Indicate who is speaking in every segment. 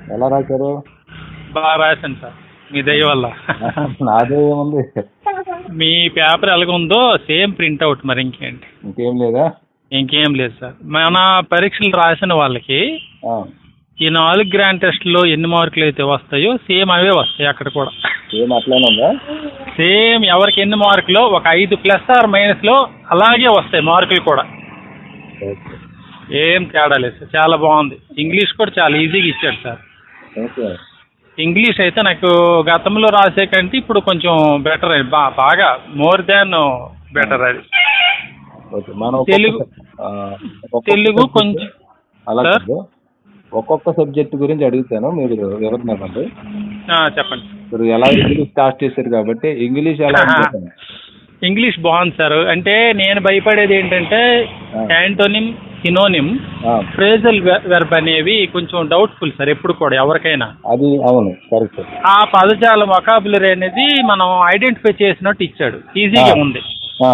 Speaker 1: ఎలా రాశారు
Speaker 2: బాగా రాశాను సార్ మీ దయ వల్ల
Speaker 1: నాదే ఏముంది
Speaker 2: మీ పేపర్ ఎలాగుందో సేమ్ ప్రింట్అవుట్ మరి ఇంకేంటి
Speaker 1: ఇంకేం లేదా
Speaker 2: ఇంకేం లేదు సార్ మన పరీక్షలు రాసిన వాళ్ళకి
Speaker 1: ఆ,
Speaker 2: ఈ నాలుగు గ్రాండ్ టెస్ట్లో ఎన్ని మార్కులు అయితే వస్తాయో సేమ్ అవే వస్తాయి అక్కడ కూడా
Speaker 1: ఏం అట్లానే ఉందా
Speaker 2: సేమ్ ఎవరికి ఎన్ని మార్కులు ఒక ఐదు ప్లస్ ఆర్ మైనస్లో అలాగే వస్తాయి మార్కులు కూడా
Speaker 1: ఓకే
Speaker 2: ఏం తేడా లేదు సార్ చాలా బాగుంది ఇంగ్లీష్ కూడా చాలా ఈజీగా ఇచ్చాడు సార్
Speaker 1: ఓకే
Speaker 2: ఇంగ్లీష్ అయితే నాకు గతంలో రాసే కంటే ఇప్పుడు కొంచెం బెటర్ బా బాగా మోర్ దాన్ బెటర్ అది
Speaker 1: ఓకే మనం ఒక్కొక్క
Speaker 2: తెలుగు
Speaker 1: సబ్- ఆ, ఒక్కొక్క
Speaker 2: తెలుగు
Speaker 1: సబ్జెక్టు-
Speaker 2: కొంచెం
Speaker 1: అలా
Speaker 2: సార్?
Speaker 1: కాదు. ఒక్కొక్క సబ్జెక్ట్ గురించి అడుగుతాను మీరు వివరణండి
Speaker 2: ఆ, చెప్పండి
Speaker 1: మీరు ఎలా ఇంగ్లీష్ స్టార్ట్ చేశారు కాబట్టి ఇంగ్లీష్ ఎలా
Speaker 2: ఆహా.
Speaker 1: ఉంటుంది?
Speaker 2: ఇంగ్లీష్ బాగుంది సార్ అంటే నేను భయపడేది ఏంటంటే
Speaker 1: ఆ.
Speaker 2: యాంటోనిమ్ సినోనిమ్
Speaker 1: ఆ,
Speaker 2: ఫ్రేజల్ వెర్బ్ అనేవి కొంచెం డౌట్ఫుల్ సార్ ఎప్పుడు కూడా ఎవరికైనా
Speaker 1: అది అవును కరెక్ట్
Speaker 2: ఆ పదజాలం వొకాబులరీ అనేది మనం ఐడెంటిఫై చేసినట్టు ఇచ్చాడు ఈజీగా
Speaker 1: ఆ.
Speaker 2: ఉంది
Speaker 1: ఆ,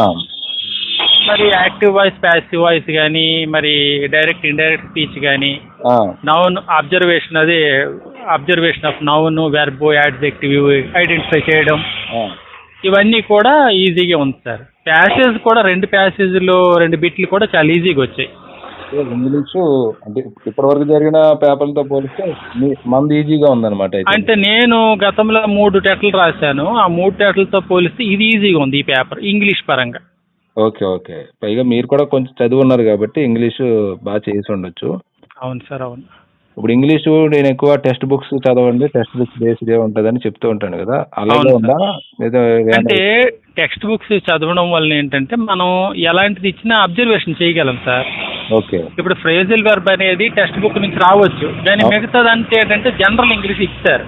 Speaker 2: మరి యాక్టివ్ వాయిస్ ప్యాసివ్ వాయిస్ కానీ మరి డైరెక్ట్ ఇండైరెక్ట్ స్పీచ్ కానీ
Speaker 1: ఆ,
Speaker 2: నౌన్ అబ్జర్వేషన్ అది observation of noun verb adjective identify చేయడం
Speaker 1: ఆ.
Speaker 2: ఇవన్నీ కూడా ఈజీగా ఉంది సార్ ప్యాసేజ్ కూడా రెండు ప్యాసేజ్లు రెండు బిట్లు కూడా చాలా ఈజీగా వచ్చాయి
Speaker 1: ఇంగ్లీషు అంటే ఇప్పటి వరకు జరిగిన పేపర్లతో పోలిస్తే మీ మంది ఈజీగా ఉందన్నమాట అయితే.
Speaker 2: అంటే నేను గతంలో మూడు టెట్లు రాశాను ఆ మూడు టెట్లతో పోలిస్తే ఇది ఈజీగా ఉంది ఈ పేపర్ ఇంగ్లీష్ పరంగా
Speaker 1: ఓకే ఓకే పైగా మీరు కూడా కొంచెం చదివి ఉన్నారు కాబట్టి ఇంగ్లీషు బాగా చేసి ఉండొచ్చు
Speaker 2: అవును సార్ అవును
Speaker 1: ఇప్పుడు ఇంగ్లీషు నేను ఎక్కువ టెక్స్ట్ బుక్స్ చదవండి టెక్స్ట్ బుక్స్ బేస్డ్ ఉంటుందని చెప్తూ ఉంటాను కదా అలాగే
Speaker 2: అవును
Speaker 1: ఉందా లేదా
Speaker 2: అంటే టెక్స్ట్ బుక్స్ చదవడం వల్ల ఏంటంటే మనం ఎలాంటిది ఇచ్చినా అబ్జర్వేషన్ చేయగలం సార్
Speaker 1: ఓకే
Speaker 2: ఇప్పుడు ఫ్రేజల్ వెర్బ్ అనేది టెక్స్ట్ బుక్ నుంచి రావచ్చు కానీ
Speaker 1: అవును.
Speaker 2: మిగతాదంటే ఏంటంటే జనరల్ ఇంగ్లీష్ ఇచ్చారు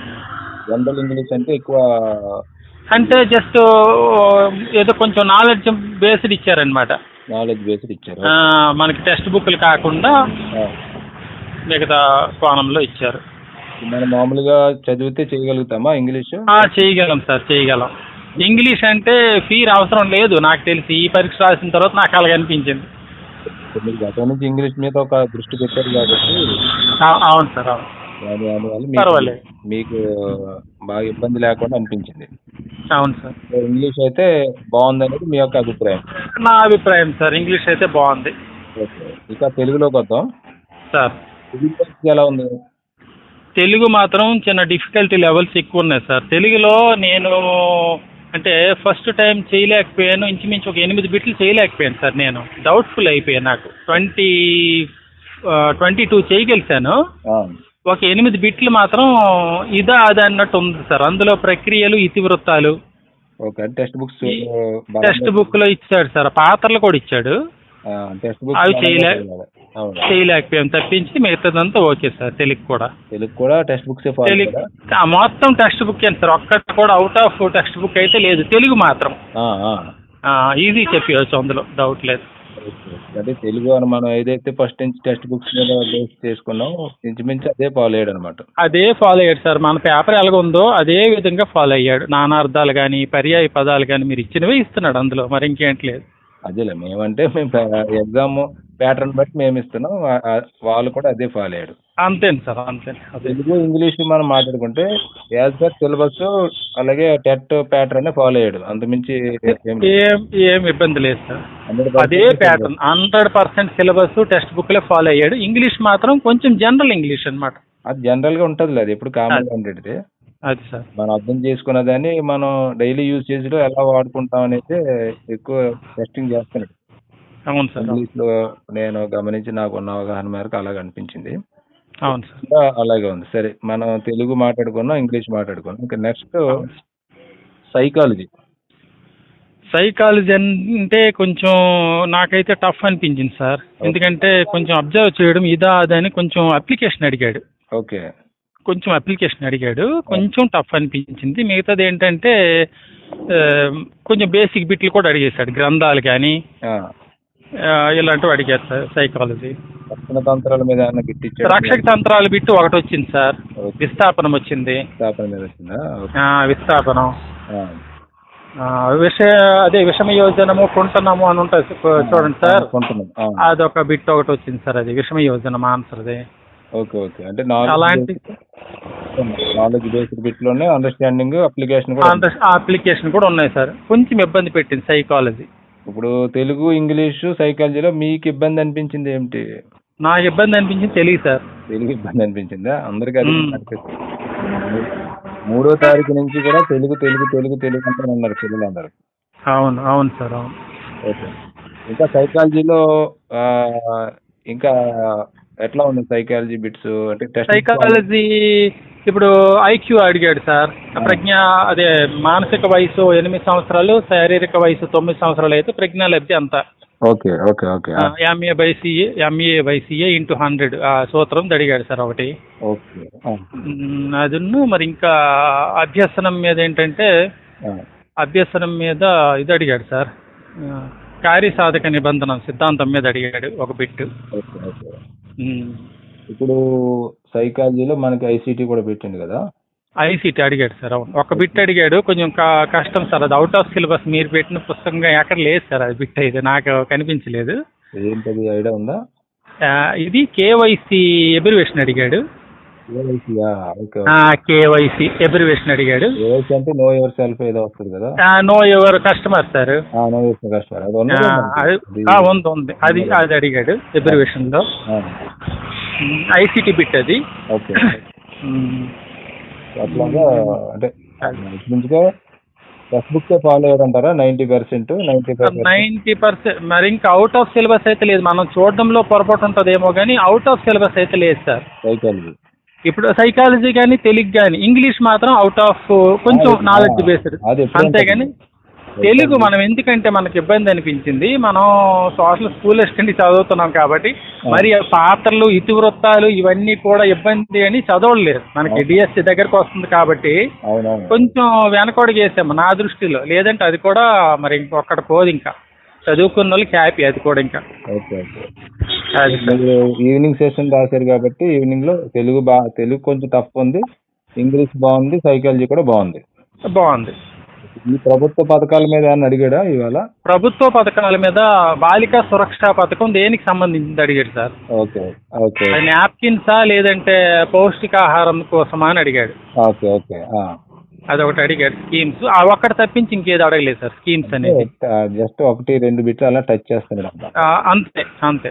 Speaker 1: జనరల్ ఇంగ్లీష్ అంటే ఎక్కువ
Speaker 2: అంటే జస్ట్ ఏదో కొంచెం నాలెడ్జ్ బేస్డ్ ఇచ్చారనమాట
Speaker 1: నాలెడ్జ్ బేస్డ్ ఇచ్చారు
Speaker 2: మనకి టెక్స్ట్ బుక్లు కాకుండా
Speaker 1: ఆ.
Speaker 2: మిగతా కోణంలో ఇచ్చారు
Speaker 1: మనం మామూలుగా చదివితే చేయగలుగుతామా ఇంగ్లీషు
Speaker 2: ఆ, చేయగలం సార్ చేయగలం ఇంగ్లీష్ అంటే ఫీర్ అవసరం లేదు నాకు తెలిసి ఈ పరీక్ష రాసిన తర్వాత నాకు అలాగ అనిపించింది
Speaker 1: మీరు గతం నుంచి ఇంగ్లీష్ మీద ఒక దృష్టి పెట్టారు కాబట్టి
Speaker 2: ఆ- అవును సార్ అవును
Speaker 1: దాని దానివల్ల
Speaker 2: పర్వాలేదు.
Speaker 1: మీకు మీకు బాగా ఇబ్బంది లేకుండా అనిపించింది
Speaker 2: అవును సార్
Speaker 1: సో ఇంగ్లీష్ అయితే బాగుందనేది మీ యొక్క అభిప్రాయం
Speaker 2: నా అభిప్రాయం సార్ ఇంగ్లీష్ అయితే బాగుంది
Speaker 1: ఓకే ఇక తెలుగులోకి వద్దాం
Speaker 2: సార్
Speaker 1: తెలుగు పరిస్థితి ఎలా ఉంది
Speaker 2: తెలుగు మాత్రం చిన్న డిఫికల్టీ లెవెల్స్ ఎక్కువ ఉన్నాయి సార్ తెలుగులో నేను అంటే ఫస్ట్ టైం చేయలేకపోయాను ఇంచుమించు ఒక ఎనిమిది బిట్లు చేయలేకపోయాను సార్ నేను డౌట్ఫుల్ అయిపోయాను నాకు ట్వంటీ ట్వంటీ టూ చేయగలిసాను
Speaker 1: ఆ,
Speaker 2: ఒక ఎనిమిది బిట్లు మాత్రం ఇదా అదా అన్నట్టు ఉంది సార్ అందులో ప్రక్రియలు ఇతివృత్తాలు
Speaker 1: ఓకే టెక్స్ట్ బుక్స్
Speaker 2: ఈ టెక్స్ట్ బుక్ లో ఇచ్చాడు సార్ పాత్రలు కూడా ఇచ్చాడు
Speaker 1: టెక్స్ట్ బుక్స్
Speaker 2: అవి చేయలే-
Speaker 1: అవును
Speaker 2: చేయలేకపోయాం తప్పించి మిగతాదంతా ఓకే సార్ తెలుగు కూడా
Speaker 1: తెలుగు కూడా టెక్స్ట్ బుక్స్ ఫాలో
Speaker 2: తెలుగు ఆ, మొత్తం టెక్స్ట్ బుక్ ఏంటి సార్ ఒక్కటి కూడా అవుట్ ఆఫ్ టెక్స్ట్ బుక్ అయితే లేదు తెలుగు మాత్రం ఈజీ చెప్పవచ్చు అందులో డౌట్ లేదు
Speaker 1: అంటే తెలుగు అని మనం ఏదైతే ఫస్ట్ నుంచి టెక్స్ట్ బుక్స్ మీద బేస్ చేసుకున్నాం ఇంచుమించు అదే ఫాలో అయ్యాడు అనమాట
Speaker 2: అదే ఫాలో అయ్యాడు సార్ మన పేపర్ ఎలాగ ఉందో అదే విధంగా ఫాలో అయ్యాడు నానార్థాలు కానీ పర్యాయ పదాలు కానీ మీరు ఇచ్చినవే ఇస్తున్నాడు అందులో మరి ఇంకేంటి లేదు
Speaker 1: అదేలే మేమంటే మేము ఎగ్జామ్ ప్యాటర్న్ బట్టి మేము ఇస్తున్నాం ఆ- ఆ వాళ్ళు కూడా అదే ఫాలో అయ్యాడు
Speaker 2: అంతేను సార్ అంతేను అదే
Speaker 1: తెలుగు ఇంగ్లీష్ మనం మాట్లాడుకుంటే యాజ్ పర్ సిలబస్ అలాగే టెట్ ప్యాటర్న్ ఫాలో అయ్యాడు అంతమించి ఏం లేదు.
Speaker 2: ఏం ఏం ఇబ్బంది లేదు సార్
Speaker 1: 100%
Speaker 2: అదే pattern hundred percent syllabus textbook లో ఫాలో అయ్యాడు ఇంగ్లీష్ మాత్రం కొంచెం జనరల్ ఇంగ్లీష్ అన్నమాట
Speaker 1: అది జనరల్ గా ఉంటుంది అది ఎప్పుడు కామన్ గా ఉండేది
Speaker 2: అది సార్
Speaker 1: మనం అర్థం చేసుకున్న దాన్ని మనం డైలీ యూసేజ్ లో ఎలా వాడుకుంటాం అనేది ఎక్కువ టెస్టింగ్ చేస్తున్నాడు
Speaker 2: అవును సార్ అవును.
Speaker 1: ఇంగ్లీష్ లో నేను గమనించి నాకు ఉన్న అవగాహన మేరకు అలాగ అనిపించింది
Speaker 2: అవును సార్
Speaker 1: ఇంకా అలాగే ఉంది సరే మనం తెలుగు మాట్లాడుకున్నాం ఇంగ్లీష్ మాట్లాడుకున్నాం ఇంకా నెక్స్ట్ సైకాలజీ
Speaker 2: సైకాలజీ అంటే కొంచెం నాకైతే టఫ్ అనిపించింది సార్ ఎందుకంటే కొంచెం అబ్జర్వ్ చేయడం ఇదా అదని కొంచెం అప్లికేషన్ అడిగాడు
Speaker 1: ఓకే
Speaker 2: కొంచెం అప్లికేషన్ అడిగాడు కొంచెం టఫ్ అనిపించింది మిగతాది ఏంటంటే ఆ, కొంచెం బేసిక్ బిట్లు కూడా అడిగేశాడు గ్రంథాలు కానీ
Speaker 1: ఆ,
Speaker 2: ఆ, ఇలాంటివి అడిగారు సార్ సైకాలజీ
Speaker 1: రక్షణ తంత్రాల మీద ఏమన్నా గిట్టిచ్చాడు
Speaker 2: రక్షక తంత్రాలు బిట్టు ఒకటి వచ్చింది సార్
Speaker 1: ఓకే.
Speaker 2: విస్థాపనం వచ్చింది
Speaker 1: స్థాపన మీద వచ్చిందా ఓకే.
Speaker 2: ఆ, విస్థాపనం
Speaker 1: ఆ.
Speaker 2: ఆ, విష అదే విషమ యోజనము కుంటనము అని ఉంటుంది చూడండి సార్
Speaker 1: అనుకుంటున్నాం ఆ.
Speaker 2: అదొక బిట్ ఒకటి వచ్చింది సార్ అది విషమ యోజనం ఆన్సర్ది
Speaker 1: ఓకే ఓకే అంటే నాలెడ్జ్
Speaker 2: అలాంటి
Speaker 1: నాలెడ్జ్ బేస్డ్ బిట్లోనే అండర్స్టాండింగ్ అప్లికేషన్ కూడా ఉంది.
Speaker 2: అప్లికేషన్ కూడా ఉన్నాయి సార్ కొంచెం ఇబ్బంది పెట్టింది సైకాలజీ
Speaker 1: ఇప్పుడు తెలుగు ఇంగ్లీషు సైకాలజీలో మీకు ఇబ్బంది అనిపించింది ఏమిటి
Speaker 2: నాకు ఇబ్బంది అనిపించింది తెలియదు సార్
Speaker 1: తెలుగు ఇబ్బంది అనిపించిందా అందరికీ అది
Speaker 2: మ్మ్.
Speaker 1: అనిపిస్తుంది మూడో తారీఖు నుంచి కూడా తెలుగు తెలుగు తెలుగు తెలుగు అంటూనే ఉన్నారు పిల్లలందరూ
Speaker 2: అవును అవును సార్ అవును
Speaker 1: ఓకే ఇంకా సైకాలజీలో ఆ, ఇంకా ఎట్లా ఉంది సైకాలజీ బిట్స్ అంటే టెస్ట్
Speaker 2: సైకాలజీ ఇప్పుడు ఐక్యూ అడిగాడు సార్ ప్రజ్ఞ అదే మానసిక వయసు ఎనిమిది సంవత్సరాలు శారీరక వయసు తొమ్మిది సంవత్సరాలు అయితే ప్రజ్ఞా లబ్ధి అంత
Speaker 1: okay okay okay
Speaker 2: MA by CA MA by CA into hundred ఆ సూత్రం అడిగాడు సార్ ఒకటి
Speaker 1: ఓకే ఆ,
Speaker 2: మ్, అదును మరి ఇంకా అభ్యసనం మీద ఏంటంటే
Speaker 1: ఆ,
Speaker 2: అభ్యసనం మీద ఇది అడిగాడు సార్ ఆ, కార్యసాధక నిబంధన సిద్ధాంతం మీద అడిగాడు ఒక బిట్
Speaker 1: ఓకే ఓకే ఇప్పుడు సైకాలజీలో మనకి ఐసీటీ కూడా పెట్టింది కదా
Speaker 2: ఐసీటీ అడిగాడు సార్ అవును ఒక బిట్ అడిగాడు కొంచెం క- కష్టం సార్ అది అవుట్ ఆఫ్ సిలబస్ మీరు పెట్టిన పుస్తకంగా ఎక్కడ లేదు సార్ అది బిట్ అయితే నాకు కనిపించలేదు
Speaker 1: ఏంటది ఐడియా ఉందా
Speaker 2: ఆ, ఇది కేవైసీ ఎబ్రివేషన్ అడిగాడు
Speaker 1: కేవైసీయా ఓకే
Speaker 2: కేవైసీ ఎబ్రివేషన్ అడిగాడు
Speaker 1: కేవైసీ అంటే నో యువర్ సెల్ఫ్ ఏదో వస్తుంది కదా
Speaker 2: నో ఎవర్ కస్టమర్ సార్
Speaker 1: ఆ, నో యువర్ కస్టమర్ అది
Speaker 2: ఆ,
Speaker 1: ఉన్నదా
Speaker 2: అది
Speaker 1: మనకి?
Speaker 2: ఆ, ఉంది ఉంది అది అది అడిగాడు ఎబ్రివేషన్ లో
Speaker 1: ఆ,
Speaker 2: ఐసీటీ బిట్ అది
Speaker 1: ఓకే
Speaker 2: మ్,
Speaker 1: అట్లాగా అంటే మంచిగా టెక్స్ట్ బుక్ ఫాలో అయ్యారంటారా ninety percent ninety five
Speaker 2: ninety percent మరి ఇంకా అవుట్ ఆఫ్ సిలబస్ అయితే లేదు మనం చూడడంలో పొరపాటు ఉంటుందేమో కానీ అవుట్ ఆఫ్ సిలబస్ అయితే లేదు సార్
Speaker 1: సైకాలజీ
Speaker 2: ఇప్పుడు సైకాలజీ కానీ తెలుగు కానీ ఇంగ్లీష్ మాత్రం అవుట్ ఆఫ్ కొంచెం
Speaker 1: అది-
Speaker 2: నాలెడ్జ్
Speaker 1: ఆ,
Speaker 2: బేస్డ్
Speaker 1: అది ఎప్పుడు
Speaker 2: అంతేగాని
Speaker 1: ఉంటుంది?
Speaker 2: తెలుగు మనం ఎందుకంటే మనకి ఇబ్బంది అనిపించింది మనం సోషల్ స్కూల్ కింద చదువుతున్నాం కాబట్టి మరి ఆ పాత్రలు ఇతివృత్తాలు ఇవన్నీ కూడా ఇబ్బంది అని చదవలేదు మనకి డిఎస్సి దగ్గరకు వస్తుంది కాబట్టి
Speaker 1: అవునవును
Speaker 2: కొంచెం వెనకడుగు వేసాము నా దృష్టిలో లేదంటే అది కూడా మరి ఇంకొకటి పోదు ఇంకా చదువుకున్న వాళ్ళకి హ్యాపీ అది కూడా ఇంకా
Speaker 1: ఓకే ఓకే
Speaker 2: అది సార్.
Speaker 1: మీరు ఈవినింగ్ సెషన్ రాశారు కాబట్టి ఈవినింగ్ లో తెలుగు బా తెలుగు కొంచెం టఫ్ ఉంది ఇంగ్లీష్ బాగుంది సైకాలజీ కూడా బాగుంది
Speaker 2: బాగుంది
Speaker 1: ఈ ప్రభుత్వ పథకాల మీద ఏమన్నా అడిగాడా ఇవాళ
Speaker 2: ప్రభుత్వ పథకాల మీద బాలికా సురక్ష పథకం దేనికి సంబంధించింది అడిగాడు సార్
Speaker 1: ఓకే ఓకే
Speaker 2: అది నాప్కిన్సా లేదంటే పౌష్టికాహారం కోసమా అని అడిగాడు
Speaker 1: ఓకే ఓకే ఆ.
Speaker 2: అదొకటి అడిగాడు స్కీమ్స్ ఆ ఒక్కటి తప్పించి ఇంకేది అడగలేదు సార్ స్కీమ్స్ అనేది
Speaker 1: జస్ట్ ఒకటి రెండు బిట్లు అలా టచ్ చేస్తున్నాడు అన్నమాట.
Speaker 2: ఆ, అంతే అంతే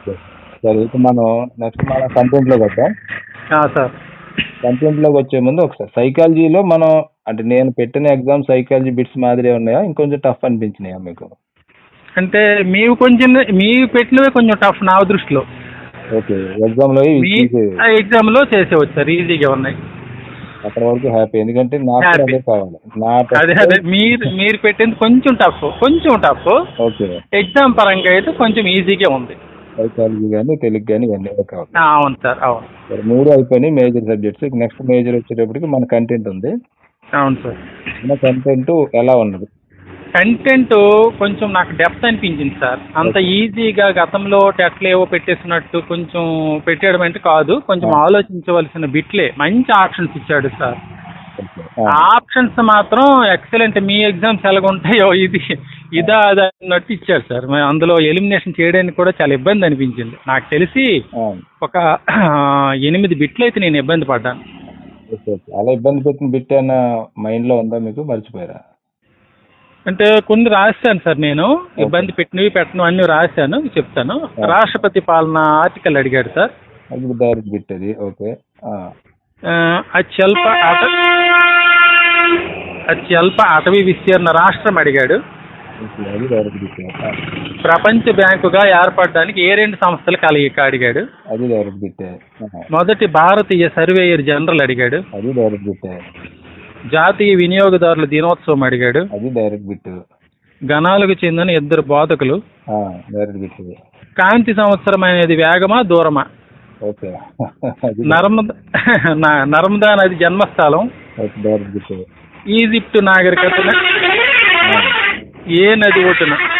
Speaker 1: సరే ఇప్పుడు మనం నెక్స్ట్ మన కంటెంట్ లోకి వద్దాం
Speaker 2: ఆ, సార్
Speaker 1: కంటెంట్ లోకి వచ్చే ముందు ఒకసారి సైకాలజీలో మనం అంటే నేను పెట్టిన ఎగ్జామ్ సైకాలజీ బిట్స్ మాదిరి ఉన్నాయా ఇంకొంచెం టఫ్ అనిపించినాయా మీకు
Speaker 2: అంటే మీవి కొంచెం మీవి పెట్టినవే కొంచెం టఫ్ నా దృష్టిలో
Speaker 1: ఓకే ఎగ్జామ్ లో ఇవి
Speaker 2: మీ
Speaker 1: తీసే-
Speaker 2: ఎగ్జామ్ లో చేసేవచ్చు సార్ ఈజీగా ఉన్నాయి
Speaker 1: అక్కడ వరకు హ్యాపీ ఎందుకంటే నాకు కూడా
Speaker 2: Happy.
Speaker 1: అదే కావాలి నా
Speaker 2: అదే
Speaker 1: test-
Speaker 2: అదే మీరు మీరు పెట్టింది కొంచెం టఫ్ కొంచెం టఫ్
Speaker 1: ఓకే
Speaker 2: ఎగ్జామ్ పరంగా అయితే కొంచెం ఈజీగా ఉంది
Speaker 1: సైకాలజీ కానీ తెలుగు కానీ ఇవన్నీ ఓకే ఓకే
Speaker 2: ఆ, అవును సార్ అవును
Speaker 1: సరే మూడు అయిపోయినాయి మేజర్ సబ్జెక్ట్స్ నెక్స్ట్ మేజర్ వచ్చేటప్పటికి మన కంటెంట్ ఉంది
Speaker 2: అవును సార్
Speaker 1: మన కంటెంట్ ఎలా ఉన్నది
Speaker 2: కంటెంట్ కొంచెం నాకు డెప్త్ అనిపించింది సార్ అంత ఈజీగా గతంలో టెట్లు ఏవో పెట్టేసినట్టు కొంచెం పెట్టేయడం అంటే కాదు కొంచెం
Speaker 1: ఆ.
Speaker 2: ఆలోచించవలసిన బిట్లే మంచి ఆప్షన్స్ ఇచ్చాడు సార్
Speaker 1: ఓకే
Speaker 2: ఆప్షన్స్ మాత్రం ఎక్సలెంట్ మీ ఎగ్జామ్స్ ఎలాగ ఉంటాయో ఇది ఇదా అదా అన్నట్టు ఇచ్చారు సార్ మరి అందులో ఎలిమినేషన్ చేయడానికి కూడా చాలా ఇబ్బంది అనిపించింది నాకు తెలిసి ఒక ఎనిమిది బిట్లు అయితే నేను ఇబ్బంది పడ్డాను
Speaker 1: ఓకే ఓకే అలా ఇబ్బంది పెట్టిన బిట్ అన్న మైండ్ లో ఉందా మీకు మర్చిపోయారా
Speaker 2: అంటే కొన్ని రాశాను సార్ నేను ఇబ్బంది పెట్టినవి పెట్టినవి అన్ని రాశాను చెప్తాను రాష్ట్రపతి పాలన ఆర్టికల్ అడిగాడు సార్
Speaker 1: అది డైరెక్ట్ బిట్ అది ఓకే ఆ,
Speaker 2: ఆ, అత్యల్ప అట అత్యల్ప అటవీ విస్తీర్ణ రాష్ట్రం అడిగాడు
Speaker 1: ఓకే, అది డైరెక్ట్ బిట్ ఆ,
Speaker 2: ప్రపంచ బ్యాంకుగా ఏర్పడడానికి ఏ రెండు సంస్థలు కలయిక అడిగాడు
Speaker 1: అది డైరెక్ట్ బిట్
Speaker 2: మొదటి భారతీయ సర్వేయర్ జనరల్ అడిగాడు
Speaker 1: అది డైరెక్ట్ బిట్
Speaker 2: జాతీయ వినియోగదారుల దినోత్సవం అడిగాడు
Speaker 1: అది డైరెక్ట్ బిట్
Speaker 2: గణాలకు చెందిన ఇద్దరు బోధకులు
Speaker 1: డైరెక్ట్ బిట్
Speaker 2: కాంతి సంవత్సరం అనేది వేగమా దూరమా
Speaker 1: ఓకే అది
Speaker 2: నర్మద న- నర్మదా నది జన్మస్థలం
Speaker 1: ఓకే డైరెక్ట్ బిట్
Speaker 2: ఈజిప్ట్ నాగరికత ఏ నది ఒడ్డున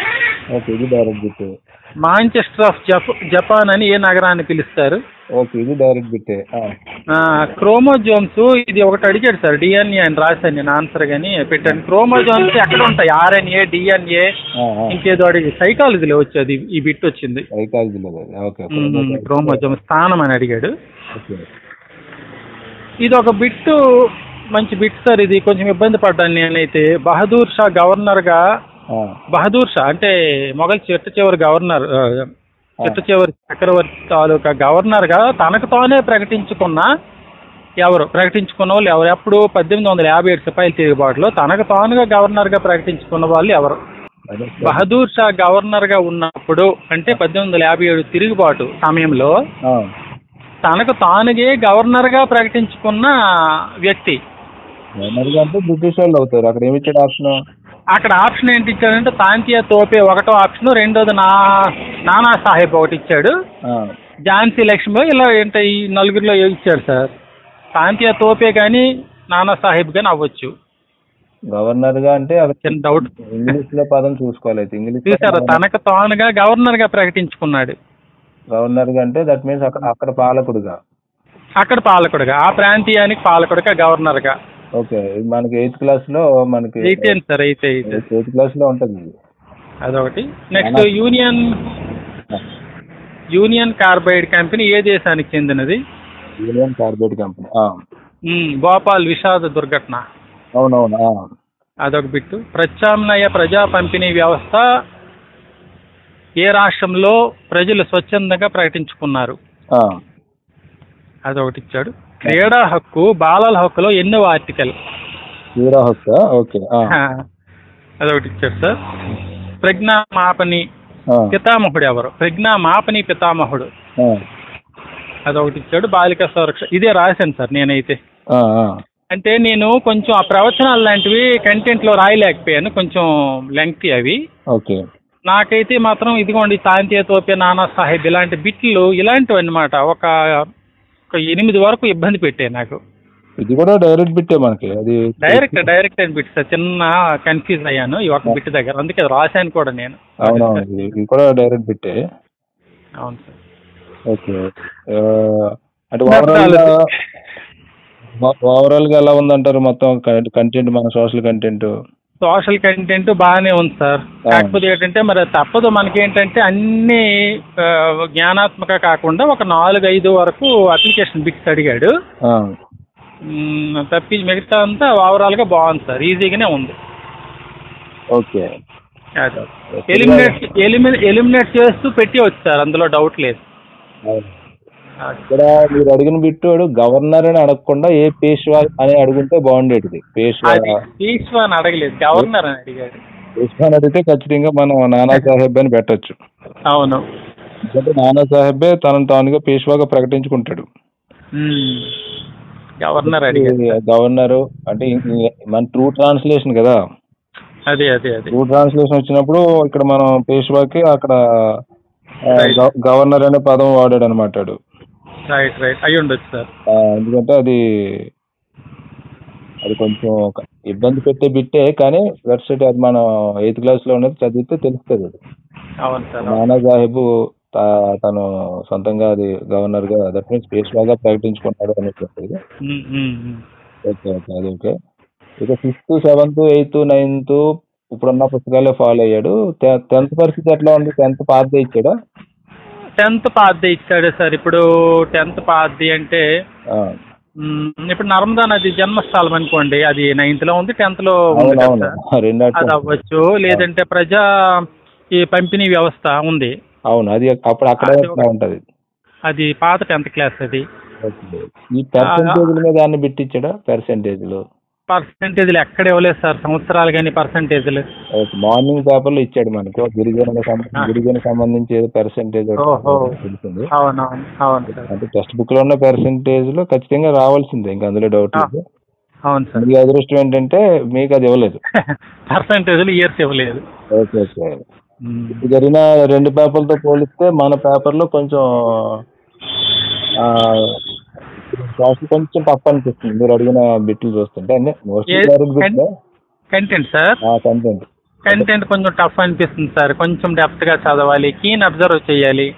Speaker 1: ఓకే ఇది డైరెక్ట్ బిట్
Speaker 2: మాంచెస్టర్ ఆఫ్ జప జపాన్ అని ఏ నగరాన్ని పిలుస్తారు
Speaker 1: ఓకే ఇది డైరెక్ట్ బిట్టే
Speaker 2: క్రోమోజోమ్స్ ఇది ఒకటి అడిగాడు సార్ డిఎన్ఏ అని రాశాను నేను ఆన్సర్ కానీ పెట్టాను క్రోమోజోమ్స్ ఎక్కడ ఉంటాయి ఆర్ఎన్ఏ డిఎన్ఏ ఇంకేదో అడిగి సైకాలజీలో వచ్చేది ఈ బిట్ వచ్చింది
Speaker 1: సైకాలజీలో ఓకే
Speaker 2: క్రోమోజోమ్ స్థానం అని అడిగాడు
Speaker 1: ఓకే
Speaker 2: ఇది ఒక బిట్ మంచి బిట్ సార్ ఇది కొంచెం ఇబ్బంది పడ్డాను నేనైతే బహదూర్ షా గవర్నర్గా బహదూర్ షా అంటే మొఘల్ చిట్ట చివరి గవర్నర్ ఆ, చిట్ట చివరి చక్రవర్తి తాలూకా గవర్నర్గా తనకు తానే ప్రకటించుకున్న ఎవరు ప్రకటించుకున్న వాళ్ళు ఎవరు ఎప్పుడు పద్దెనిమిది వందల యాభై ఏడు సిపాయిల తిరుగుబాటులో తనకు తానుగా గవర్నర్గా ప్రకటించుకున్న వాళ్ళు ఎవరు బహదూర్ షా గవర్నర్గా ఉన్నప్పుడు అంటే పద్దెనిమిది వందల యాభై ఏడు తిరుగుబాటు సమయంలో తనకు తానుగే గవర్నర్గా ప్రకటించుకున్న వ్యక్తి
Speaker 1: జనరల్గా అంటే బ్రిటిష్ వాళ్ళు అవుతారు అక్కడ ఏమి ఇచ్చాడు ఆప్షన్
Speaker 2: అక్కడ ఆప్షన్ ఏంటి ఇచ్చాడంటే తాంతియా తోపే ఒకటో ఆప్షన్ రెండోది నా నానా సాహెబ్ ఒకటి ఇచ్చాడు ఝాన్సీ లక్ష్మి ఇలా ఏంటో ఈ నలుగురిలో ఇచ్చాడు సార్ తాంతియా తోపే కానీ నానా సాహెబ్ కానీ అవ్వచ్చు
Speaker 1: గవర్నర్ గా అంటే అక్కడ
Speaker 2: చిన్న డౌట్
Speaker 1: ఇంగ్లీష్ లో పదం చూసుకోవాలి అయితే ఇంగ్లీష్
Speaker 2: చూసారు తనకు తానుగా గవర్నర్గా ప్రకటించుకున్నాడు
Speaker 1: గవర్నర్ గా అంటే దట్ మీన్స్ అక్కడ అక్కడ పాలకుడుగా
Speaker 2: అక్కడ పాలకుడుగా ఆ ప్రాంతీయానికి పాలకుడుగా గవర్నర్గా
Speaker 1: ఓకే ఇది మనకి ఎయిత్ క్లాస్ లో మనకి
Speaker 2: అయితే సార్ అయితే అయితే
Speaker 1: ఎయిత్ క్లాస్ లో ఉంటుంది ఇది.
Speaker 2: అదొకటి next union union carbide company ఏ దేశానికి చెందినది
Speaker 1: యూనియన్ కార్బైడ్ కంపెనీ ఆ.
Speaker 2: మ్మ్, భోపాల్ విషాద దుర్ఘటన
Speaker 1: అవునవును ఆ.
Speaker 2: అదొక బిట్టు ప్రత్యామ్నాయ ప్రజా పంపిణీ వ్యవస్థ ఏ రాష్ట్రంలో ప్రజలు స్వచ్ఛందంగా ప్రకటించుకున్నారు
Speaker 1: ఆ.
Speaker 2: అదొకటి ఇచ్చాడు క్రీడా హక్కు బాలల హక్కులో ఎన్నో ఆర్టికల్
Speaker 1: హీరో హక్స్ ఓకే ఆ.
Speaker 2: అదొకటి ఇచ్చాడు సార్ ప్రజ్ఞా మాపని
Speaker 1: ఆ.
Speaker 2: పితామహుడు ఎవరు ప్రజ్ఞా మాపని పితామహుడు
Speaker 1: ఆ.
Speaker 2: అదొకటి ఇచ్చాడు బాలిక సంరక్షణ ఇదే రాశాను సార్ నేనైతే
Speaker 1: ఆ. ఆ.
Speaker 2: అంటే నేను కొంచెం ఆ ప్రవచనాలు లాంటివి కంటెంట్లో రాయలేకపోయాను కొంచెం లెంగ్తీ అవి
Speaker 1: ఓకే
Speaker 2: నాకైతే మాత్రం ఇదిగోండి తాంతీయ తోపే నానా సాహెబ్ ఇలాంటి బిట్లు ఇలాంటివి అన్నమాట ఒక ఒక ఎనిమిది వరకు ఇబ్బంది పెట్టాయి నాకు
Speaker 1: ఇది కూడా డైరెక్ట్ బిట్టే మనకి అది
Speaker 2: డైరెక్ట్ డైరెక్ట్ అని బిట్ సార్ చిన్న కన్ఫ్యూజ్ అయ్యాను ఈ ఒక బిట్ దగ్గర అందుకే అది రాశాను కూడా నేను
Speaker 1: అవునవును ఇది ఇది కూడా డైరెక్ట్ బిట్టే
Speaker 2: అవును సార్
Speaker 1: ఓకే ఆ, అంటే ఓవరాల్ గా ఓవరాల్ గా ఎలా ఉందంటారు మొత్తం కంటెంట్ మన సోషల్ కంటెంట్
Speaker 2: సోషల్ కంటెంట్ బాగానే ఉంది సార్ కాకపోతే ఏంటంటే మరి అది తప్పదు మనకేంటంటే అన్ని ఆ, జ్ఞానాత్మక కాకుండా ఒక నాలుగు ఐదు వరకు అప్లికేషన్ బిట్స్ అడిగాడు మ్మ్, తప్పి మిగతా అంతా ఓవరాల్గా బాగుంది సార్ ఈజీగానే ఉంది
Speaker 1: ఓకే
Speaker 2: ఎలిమినేట్ ఎలిమినేట్ ఎలిమినేట్ చేస్తూ పెట్టి సార్ అందులో డౌట్ లేదు
Speaker 1: ఇక్కడ మీరు అడిగిన బిట్టు గవర్నర్ అని అడగకుండా ఏ పేష్వా అని అడుగుంటే బాగుండేటిది పేష్వా
Speaker 2: అది ఈశ్వర్ అని అడగలేదు గవర్నర్ అని అడిగాడు
Speaker 1: పేష్వా అని అడిగితే ఖచ్చితంగా మనం నానా సాహెబ్ అని పెట్టొచ్చు
Speaker 2: అవును
Speaker 1: ఎందుకంటే నానా సాహెబే తనను తానుగా పేష్వాగా ప్రకటించుకుంటాడు
Speaker 2: మ్మ్. గవర్నర్ అడిగాడు
Speaker 1: గవర్నర్ అంటే ఇ- మన ట్రూ ట్రాన్స్లేషన్ కదా
Speaker 2: అదే అదే అదే
Speaker 1: ట్రూ ట్రాన్స్లేషన్ వచ్చినప్పుడు ఇక్కడ మనం పేష్వాకి అక్కడ ఆ,
Speaker 2: Right.
Speaker 1: గవ- గవర్నర్ అనే పదం వాడాడు అనమాట
Speaker 2: రైట్ రైట్ అయి ఉండొచ్చు సార్
Speaker 1: ఎందుకంటే అది అది కొంచెం ఒక ఇబ్బంది పెట్టే బిట్టే కానీ వెబ్సైట్ అది మనం ఎయిత్ క్లాస్ లో ఉన్నది చదివితే తెలుస్తుంది అది
Speaker 2: అవును సార్
Speaker 1: నానా సాహెబ్ తా- తను సొంతంగా అది గవర్నర్ గా దట్ మీన్స్ పేష్వాగా ప్రకటించుకున్నాడు అనేటువంటిది
Speaker 2: మ్మ్, మ్మ్, మ్మ్.
Speaker 1: ఓకే ఓకే అది ఓకే ఇక ఫిఫ్త్ సెవెంత్ ఎయిత్ నైన్త్ ఇప్పుడున్న పుస్తకాలే ఫాలో అయ్యాడు టెన్త్ పరిస్థితి ఎట్లా ఉంది టెన్త్ పాస్ ఇచ్చాడా
Speaker 2: టెన్త్ పాద్ది ఇచ్చాడు సార్ ఇప్పుడు టెన్త్ పాద్ది అంటే
Speaker 1: ఆ,
Speaker 2: మ్మ్, ఇప్పుడు నర్మదా నది జన్మస్థలం అనుకోండి అది నైన్త్ లో ఉంది టెన్త్ లో ఉంది కదా
Speaker 1: అవునవును
Speaker 2: సార్
Speaker 1: రెండు
Speaker 2: అది
Speaker 1: అట్లా
Speaker 2: అవ్వచ్చు లేదంటే ప్రజా ఈ పంపిణీ వ్యవస్థ ఉంది
Speaker 1: అవును అది అప్పుడు అక్కడ
Speaker 2: అది
Speaker 1: ఎట్లా ఉంటది
Speaker 2: అది పాత టెన్త్ క్లాస్ అది
Speaker 1: ఓకే. ఈ పర్సంటేజ్ల మీద అన్ని బిట్టిచ్చాడా పర్సంటేజ్లు
Speaker 2: పర్సంటేజ్లు ఎక్కడ ఇవ్వలేదు సార్ సంవత్సరాలు కానీ పర్సంటేజ్లు
Speaker 1: మార్నింగ్ పేపర్లో ఇచ్చాడు మనకు గిరిజన సంబంధించి గిరిజన సంబంధించి ఏదో పర్సంటేజ్
Speaker 2: ఓహో.
Speaker 1: తెలిసింది
Speaker 2: అవునవును అవును సార్
Speaker 1: అంటే టెక్స్ట్ బుక్ లో ఉన్న పర్సంటేజ్ లో ఖచ్చితంగా రావాల్సిందే ఇంకా అందులో డౌట్ లేదు
Speaker 2: అవును సార్
Speaker 1: మీ అదృష్టం ఏంటంటే మీకు అది ఇవ్వలేదు
Speaker 2: పర్సంటేజ్లు ఇయర్స్ ఇవ్వలేదు
Speaker 1: ఓకే ఓకే ఇప్పుడు జరిగిన రెండు పేపర్లతో పోలిస్తే మన పేపర్లో కొంచెం సోషల్ కొంచెం టఫ్ అనిపిస్తుంది మీరు అడిగిన బిట్లు చూస్తుంటే అన్ని మోస్ట్లీ
Speaker 2: ఏ-
Speaker 1: direct bit
Speaker 2: content sir
Speaker 1: content
Speaker 2: content కొంచెం టఫ్ అనిపిస్తుంది సార్ కొంచెం డెప్త్గా చదవాలి కీన్ అబ్జర్వ్ చేయాలి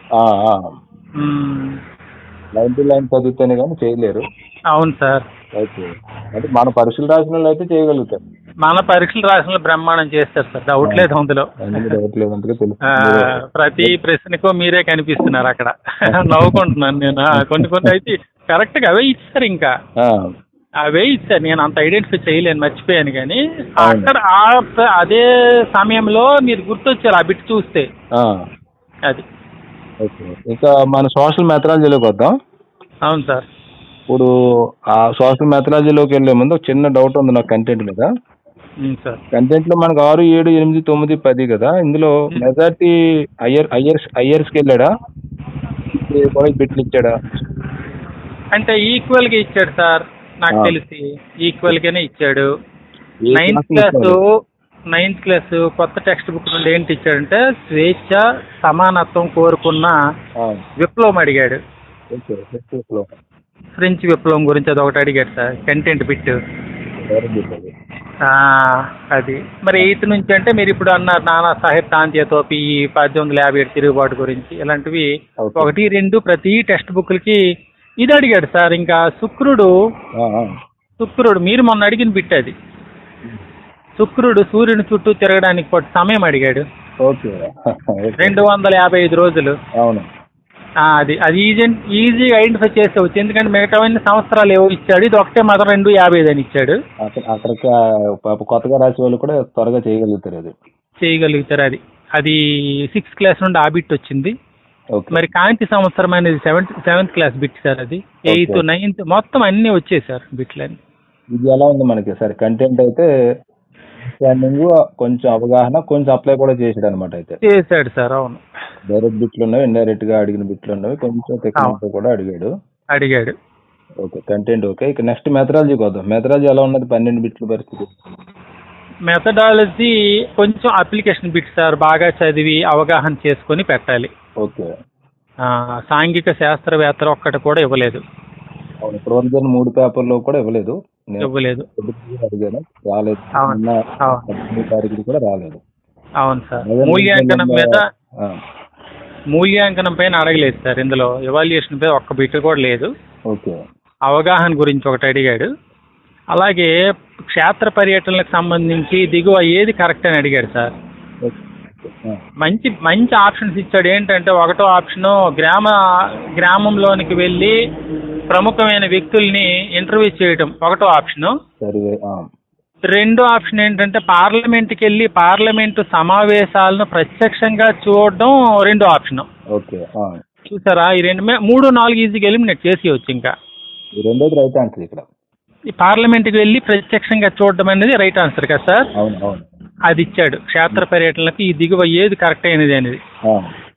Speaker 2: మ్మ్.
Speaker 1: లైన్ టు లైన్ చదివితేనే కానీ చేయలేరు
Speaker 2: అవును సార్
Speaker 1: ఓకే అంటే మన పరీక్షలు రాసిన వాళ్ళు అయితే చేయగలుగుతారు
Speaker 2: మన పరీక్షలు రాసిన బ్రహ్మాండం చేస్తారు సార్ డౌట్ లేదు అందులో
Speaker 1: అందులో డౌట్ లేదంటే తెలుసు
Speaker 2: ఆ, ప్రతి ప్రశ్నకు మీరే కనిపిస్తున్నారు అక్కడ నవ్వుకుంటున్నాను నేను ఆ, కొన్ని కొన్ని అయితే కరెక్ట్గా అవే ఇచ్చారు ఇంకా
Speaker 1: ఆ,
Speaker 2: అవే ఇచ్చారు నేను అంత ఐడెంటిఫై చేయలేను మర్చిపోయాను కానీ
Speaker 1: అవును.
Speaker 2: అక్కడ ఆ ప్ర- అదే సమయంలో మీరు గుర్తొచ్చారు ఆ బిట్ చూస్తే
Speaker 1: ఆ,
Speaker 2: అది
Speaker 1: ఓకే ఇంకా మన సోషల్ మెథడాలజీలోకి వద్దాం
Speaker 2: అవును సార్
Speaker 1: ఇప్పుడు ఆ సోషల్ మెథడాలజీలోకి వెళ్ళే ముందు ఒక చిన్న డౌట్ ఉంది నాకు కంటెంట్ మీద
Speaker 2: ఉమ్, సార్
Speaker 1: కంటెంట్ లో మనకు ఆరు ఏడు ఎనిమిది తొమ్మిది పది కదా ఇందులో మెజార్టీ అయ్యర్ అయ్యర్స్ అయ్యర్స్కి వెళ్ళాడా ఇది కూడా బిట్లు ఇచ్చాడా
Speaker 2: అంటే ఈక్వల్ గా ఇచ్చాడు సార్ నాకు
Speaker 1: ఆ.
Speaker 2: తెలిసి ఈక్వల్ గానే ఇచ్చాడు
Speaker 1: ఏ
Speaker 2: నైన్త్
Speaker 1: క్లాస్
Speaker 2: క్లాస్
Speaker 1: ఇచ్చాడు?
Speaker 2: నైన్త్ క్లాస్ కొత్త టెక్స్ట్ బుక్ నుండి ఏంటి ఇచ్చాడంటే స్వేచ్ఛ సమానత్వం కోరుకున్న
Speaker 1: ఆ,
Speaker 2: విప్లవం అడిగాడు
Speaker 1: ఓకే ఫెస్టివల్ లో
Speaker 2: ఫ్రెంచ్ విప్లవం గురించి అది ఒకటి అడిగాడు sir content bit
Speaker 1: very good అది.
Speaker 2: అది మరి ఎయిత్ నుంచి అంటే మీరు ఇప్పుడు అన్నారు నానా సాహెబ్ తాంత్యతోపి ఈ పద్దెనిమిది వందల యాభై ఏడు తిరుగుబాటు గురించి ఇలాంటివి
Speaker 1: Okay.
Speaker 2: ఒకటి రెండు ప్రతి టెక్స్ట్ బుక్లకి ఇది అడిగాడు సార్ ఇంకా శుక్రుడు
Speaker 1: ఆ, ఆ.
Speaker 2: శుక్రుడు మీరు మొన్న అడిగిన బిట్ అది శుక్రుడు సూర్యుని చుట్టూ తిరగడానికి పట్టు సమయం అడిగాడు
Speaker 1: ఓకే ఓకే.
Speaker 2: రెండు వందల యాభై ఐదు రోజులు
Speaker 1: అవును
Speaker 2: ఆ, అది అది ఈజీ ఈజీగా ఐడెంటిఫై చేసేవచ్చు ఎందుకంటే మిగతావన్నీ సంవత్సరాలు ఏవో ఇచ్చాడు ఇది ఒకటే మాత్రం రెండు యాభై ఐదు అని ఇచ్చాడు
Speaker 1: అక్కడ అక్కడికి ఆ, పాప కొత్తగా రాసే వాళ్ళు కూడా త్వరగా చేయగలుగుతారు అది
Speaker 2: చేయగలుగుతారు అది అది సిక్స్త్ క్లాస్ నుండి ఆ బిట్ వచ్చింది
Speaker 1: ఓకే
Speaker 2: మరి కాంతి సంవత్సరం అనేది seventh seventh class bit sir అది ఎయిత్
Speaker 1: Okay.
Speaker 2: నైన్త్ మొత్తం అన్నీ వచ్చాయి సార్ బిట్లన్నీ
Speaker 1: ఇది ఎలా ఉంది మనకి సరే కంటెంట్ అయితే అండర్స్టాండింగ్ కొంచెం అవగాహన కొంచెం అప్లై కూడా చేసాడు అనమాట అయితే
Speaker 2: చేశాడు సార్ అవును
Speaker 1: డైరెక్ట్ బిట్లు ఉన్నవి ఇండైరెక్ట్ గా అడిగిన బిట్లు ఉన్నవి కొంచెం టెక్నిక్ కూడా అడిగాడు
Speaker 2: అడిగాడు
Speaker 1: ఓకే కంటెంట్ ఓకే ఇక నెక్స్ట్ మెథడాలజీకి వద్దాం మెథడాలజీ ఎలా ఉన్నది పన్నెండు బిట్ల పరిస్థితి
Speaker 2: మెథడాలజీ కొంచెం అప్లికేషన్ బిట్ సార్ బాగా చదివి అవగాహన చేసుకొని పెట్టాలి
Speaker 1: ఓకే
Speaker 2: ఆ, సాంఘిక శాస్త్రవేత్తలు ఒక్కటి కూడా ఇవ్వలేదు
Speaker 1: అవును ఇప్పుడు వరకు జరిగిన మూడు పేపర్లో కూడా ఇవ్వలేదు నేను
Speaker 2: ఇవ్వలేదు
Speaker 1: పొద్దున్న అడిగాను రాలేదు
Speaker 2: అవును.
Speaker 1: నిన్న
Speaker 2: అవును.
Speaker 1: పద్దెనిమిది తారీఖుది కూడా రాలేదు
Speaker 2: అవును సార్
Speaker 1: అదే
Speaker 2: మూల్యాంకనం మీద
Speaker 1: ఆ,
Speaker 2: మూల్యాంకనం పైన అడగలేదు సార్ ఇందులో ఎవాల్యుయేషన్ పై ఒక్క బిట్ కూడా లేదు
Speaker 1: ఓకే
Speaker 2: అవగాహన గురించి ఒకటి అడిగాడు అలాగే క్షేత్ర పర్యటనలకు సంబంధించి దిగువ ఏది కరెక్ట్ అని అడిగాడు సార్
Speaker 1: ఓకే. ఆ,
Speaker 2: మంచి మంచి ఆప్షన్స్ ఇచ్చాడు ఏంటంటే ఒకటో ఆప్షను గ్రామ గ్రామంలోనికి వెళ్ళి ప్రముఖమైన వ్యక్తుల్ని ఇంటర్వ్యూ చేయడం ఒకటో ఆప్షను
Speaker 1: సర్వే ఆ,
Speaker 2: రెండో ఆప్షన్ ఏంటంటే పార్లమెంట్కి వెళ్ళి పార్లమెంటు సమావేశాలను ప్రత్యక్షంగా చూడడం రెండో ఆప్షన్
Speaker 1: ఓకే ఆ.
Speaker 2: చూసారా ఈ రెండు మే- మూడు నాలుగు ఈజీగా ఎలిమినేట్ చేసేయచ్చు ఇంకా
Speaker 1: ఈ రెండోది రైట్ ఆన్సర్ ఇక్కడ
Speaker 2: ఈ పార్లమెంట్కి వెళ్ళి ప్రత్యక్షంగా చూడడం అనేది రైట్ ఆన్సర్ కదా సార్
Speaker 1: అవును అవును
Speaker 2: అది ఇచ్చాడు క్షేత్ర పర్యటనలకు ఈ దిగువ ఏది కరెక్ట్ అయినది అనేది
Speaker 1: ఆ,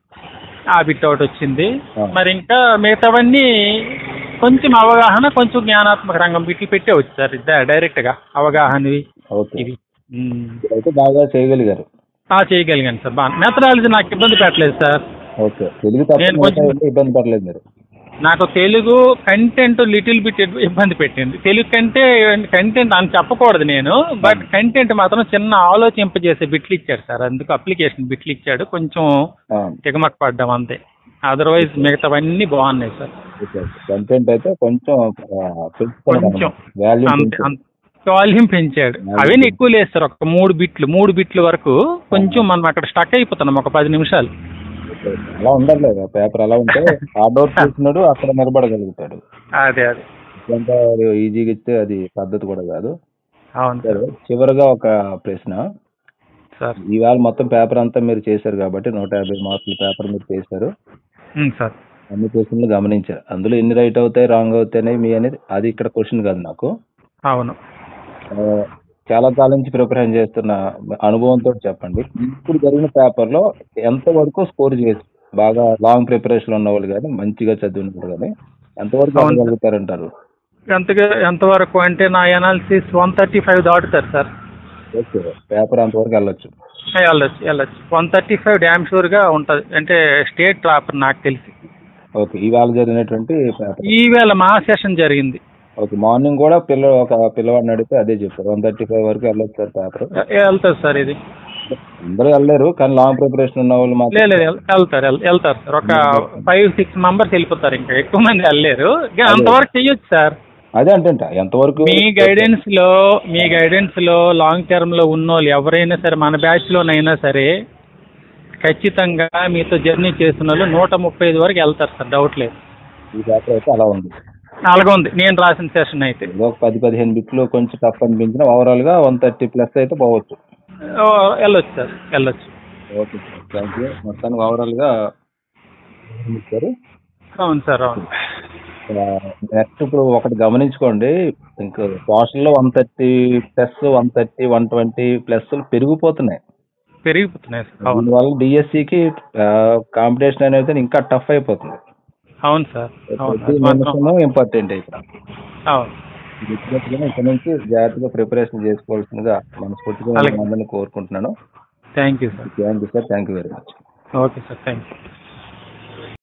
Speaker 2: ఆ బిట్ ఒకటి వచ్చింది
Speaker 1: ఆ.
Speaker 2: మరి ఇంకా మిగతావన్నీ కొంచెం అవగాహన కొంచెం జ్ఞానాత్మక రంగం బిట్లు పెట్టే వచ్చారు డైరెక్ట్ గా అవగాహనవి
Speaker 1: ఓకే
Speaker 2: ఇవి ఉమ్.
Speaker 1: అయితే బాగా చేయగలిగారు
Speaker 2: ఆ చేయగలిగాను సార్ బాగా మెథడాలజీ నాకు ఇబ్బంది పెట్టలేదు సార్
Speaker 1: ఓకే తెలుగు తప్ప
Speaker 2: నేను
Speaker 1: మిగతా
Speaker 2: కొంచెం-
Speaker 1: ఏమీ ఇబ్బంది పడలేదు మీరు
Speaker 2: నాకు తెలుగు కంటెంట్ లిటిల్ బిట్ ఇబ్బంది పెట్టింది తెలుగు కంటే కంటెంట్ అని చెప్పకూడదు నేను బట్ కంటెంట్ మాత్రం చిన్న ఆలోచింపజేసే బిట్లు ఇచ్చాడు సార్ అందుకు అప్లికేషన్ బిట్లు ఇచ్చాడు కొంచెం
Speaker 1: ఆ,
Speaker 2: తిగమక పడ్డాం అంతే అదర్వైజ్ మిగతావన్నీ బాగున్నాయి సార్
Speaker 1: ఓకే కంటెంట్ అయితే కొంచెం
Speaker 2: కొంచెం
Speaker 1: వాల్యూ
Speaker 2: అంతే అంతే వాల్యూమ్ పెంచాడు అవన్నీ ఎక్కువ లేదు సార్ ఒక మూడు బిట్లు మూడు బిట్ల వరకు కొంచెం మనం అక్కడ స్టక్ అయిపోతున్నాం ఒక పది నిమిషాలు
Speaker 1: అలా ఉండాలి పేపర్ అలా ఉంటే హార్డ్ వర్క్ చేసినాడు అక్కడ నిలబడగలుగుతాడు
Speaker 2: అదే అదే
Speaker 1: ఎంత ఈజీగా ఇస్తే అది పద్ధతి కూడా కాదు
Speaker 2: అవును సార్
Speaker 1: సరే చివరిగా ఒక ప్రశ్న
Speaker 2: సార్
Speaker 1: ఈవేళ మొత్తం పేపర్ అంతా మీరు చేశారు కాబట్టి నూట యాభై మార్కుల పేపర్ మీరు చేశారు
Speaker 2: ఉమ్, సార్
Speaker 1: అన్ని క్వశ్చన్లు గమనించారు అందులో ఎన్ని రైట్ అవుతాయి రాంగ్ అవుతాయి మీ అనేది అది ఇక్కడ క్వశ్చన్ కాదు నాకు
Speaker 2: అవును
Speaker 1: ఆ, చాలా కాలం నుంచి ప్రిపరేషన్ చేస్తున్న అనుభవంతో చెప్పండి ఇప్పుడు జరిగిన పేపర్లో ఎంత వరకు స్కోర్ చేసి బాగా లాంగ్ ప్రిపరేషన్ ఉన్న వాళ్ళు కానీ మంచిగా చదివిన వాళ్ళు కానీ ఎంతవరకు
Speaker 2: అవును.
Speaker 1: వెళ్ళగలుగుతారంటారు
Speaker 2: ఎంతగా ఎంతవరకు అంటే నా ఎనాలిసిస్ వన్ థర్టీ ఫైవ్ దాటుతారు సార్
Speaker 1: ఓకే పేపర్ అంతవరకు వెళ్ళొచ్చు
Speaker 2: వెళ్ళొచ్చు వెళ్ళొచ్చు వన్ థర్టీ ఫైవ్ డ్యామ్ షూర్గా ఉంటుంది అంటే స్టేట్ టాపర్ నాకు తెలిసి
Speaker 1: ఓకే ఇవాళ జరిగినటువంటి పేపర్
Speaker 2: ఈవేళ మా సెషన్ జరిగింది
Speaker 1: ఓకే మార్నింగ్ కూడా పిల్ల ఒక పిల్లవాడిని అడిగితే అదే చెప్పారు వన్ థర్టీ ఫైవ్ వరకు వెళ్ళొచ్చు సార్ పేపర్
Speaker 2: వెళ్తుంది సార్ ఇది
Speaker 1: అందరూ వెళ్ళలేరు కానీ లాంగ్ ప్రిపరేషన్ ఉన్న వాళ్ళు మాత్రం
Speaker 2: లేదు లేదు వెళ్- వెళ్తారు వెళ్- వెళ్తారు సార్ ఒక ఫైవ్ సిక్స్ మెంబర్స్ వెళ్ళిపోతారు ఇంకా ఎక్కువ మంది వెళ్ళలేరు ఇంకా అంతవరకు చెయ్యొచ్చు సార్
Speaker 1: అదే అంటే ఎంతవరకు
Speaker 2: మీ గైడెన్స్ లో మీ గైడెన్స్ లో లాంగ్ టర్మ్ లో ఉన్నోళ్ళు ఎవరైనా సరే మన బ్యాచ్ లోనైనా సరే ఖచ్చితంగా మీతో జర్నీ చేసిన వాళ్ళు నూట ముప్పై ఐదు వరకు వెళ్తారు సార్ డౌట్ లేదు
Speaker 1: ఈ పేపర్ అయితే అలా ఉంది
Speaker 2: అలాగే ఉంది నేను రాసిన సెషన్ అయితే
Speaker 1: ఏదో ఒక పది పదిహేను బిట్లు కొంచెం టఫ్ అనిపించిన ఓవరాల్ గా వన్ థర్టీ ప్లస్ అయితే పోవచ్చు
Speaker 2: ఓ, వెళ్ళొచ్చు సార్ వెళ్ళొచ్చు
Speaker 1: ఓకే సార్ థ్యాంక్ యూ మొత్తానికి ఓవరాల్ గా ఇచ్చారు
Speaker 2: అవును సార్ అవును
Speaker 1: నెక్స్ట్ ఇప్పుడు ఒకటి గమనించుకోండి ఇంకా సోషల్లో one thirty plus one thirty one twenty plus పెరిగిపోతున్నాయి
Speaker 2: పెరిగిపోతున్నాయి సార్ అవును
Speaker 1: దీనివల్ల డిఎస్సికి కాంపిటీషన్ అనేది ఇంకా టఫ్ అయిపోతుంది
Speaker 2: అవును సార్ అవును
Speaker 1: ప్రతి
Speaker 2: అది మాత్రం
Speaker 1: నిమిషము ఇంపార్టెంట్ ఇక్కడ
Speaker 2: అవును
Speaker 1: వ్యక్తిగతంగా ఇక్కడ నుంచి జాగ్రత్తగా ప్రిపరేషన్ చేసుకోవాల్సిందిగా మనస్ఫూర్తిగా
Speaker 2: అలాగే.
Speaker 1: అందరినీ కోరుకుంటున్నాను
Speaker 2: thank you sir
Speaker 1: thank you sir thank you very much
Speaker 2: okay sir thank you